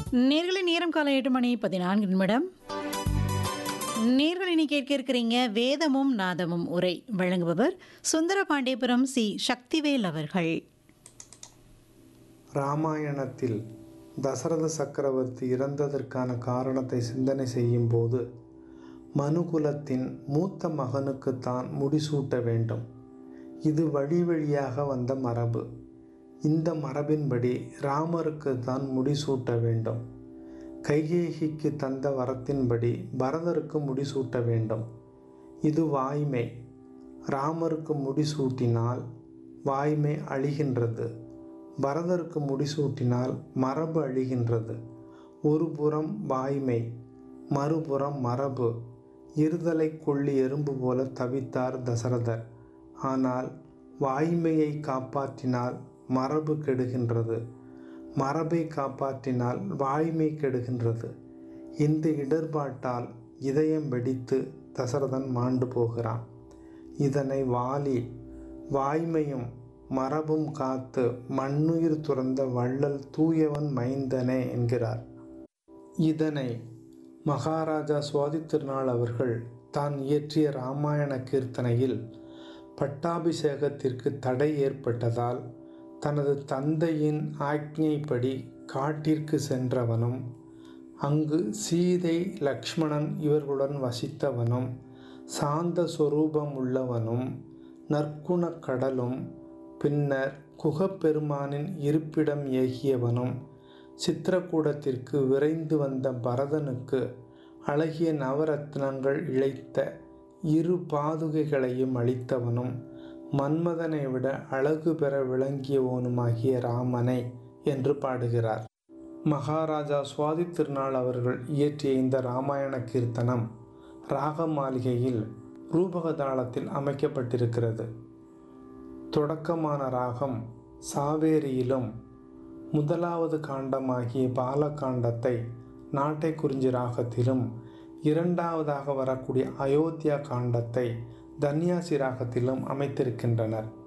நேர்களை நேரம் காலை எட்டு மணி பதினான்கு நிமிடம் நேர்கள் இனி கேட்க இருக்கிறீங்க வேதமும் நாதமும் உரை வழங்குபவர் சுந்தர பாண்டியபுரம் சி சக்திவேல் அவர்கள் ராமாயணத்தில் தசரத சக்கரவர்த்தி இறந்ததற்கான காரணத்தை சிந்தனை செய்யும் போது மனுகுலத்தின் மூத்த மகனுக்கு தான் முடிசூட்ட வேண்டும் இது வழி வழியாக வந்த மரபு இந்த மரபின்படி ராமருக்கு தான் முடிசூட்ட வேண்டும் கைகேகிக்கு தந்த வரத்தின்படி பரதருக்கு முடிசூட்ட வேண்டும் இது வாய்மை ராமருக்கு முடிசூட்டினால் வாய்மை அழிகின்றது பரதருக்கு முடிசூட்டினால் மரபு அழிகின்றது ஒரு புறம் வாய்மை மறுபுறம் மரபு இருதலை கொள்ளி எறும்பு போல தவித்தார் தசரதர் ஆனால் வாய்மையை காப்பாற்றினால் மரபு கெடுகின்றது மரபை காப்பாற்றினால் வாய்மை கெடுகின்றது இந்த இடர்பாட்டால் இதயம் வெடித்து தசரதன் மாண்டு போகிறான் இதனை வாலி வாய்மையும் மரபும் காத்து மண்ணுயிர் துறந்த வள்ளல் தூயவன் மைந்தனே என்கிறார் இதனை மகாராஜா சுவாதி திருநாள் அவர்கள் தான் இயற்றிய இராமாயண கீர்த்தனையில் பட்டாபிஷேகத்திற்கு தடை ஏற்பட்டதால் தனது தந்தையின் ஆக்ஞைப்படி காட்டிற்கு சென்றவனும் அங்கு சீதை லக்ஷ்மணன் இவர்களுடன் வசித்தவனும் சாந்த சொரூபம் உள்ளவனும் நற்குணக் கடலும் பின்னர் குகப்பெருமானின் இருப்பிடம் ஏகியவனும் சித்திரக்கூடத்திற்கு விரைந்து வந்த பரதனுக்கு அழகிய நவரத்னங்கள் இழைத்த இரு பாதுகைகளையும் அளித்தவனும் மன்மதனை விட அழகு பெற விளங்கியவனுமாகிய ராமனை என்று பாடுகிறார் மகாராஜா சுவாதி திருநாள் அவர்கள் இயற்றிய இந்த இராமாயண கீர்த்தனம் ராக மாளிகையில் ரூபகதாளத்தில் அமைக்கப்பட்டிருக்கிறது தொடக்கமான ராகம் சாவேரியிலும் முதலாவது காண்டமாகிய பாலகாண்டத்தை நாட்டை குறிஞ்சி ராகத்திலும் இரண்டாவதாக வரக்கூடிய அயோத்தியா காண்டத்தை தன்யாசி ராகத்திலும் அமைத்திருக்கின்றனர்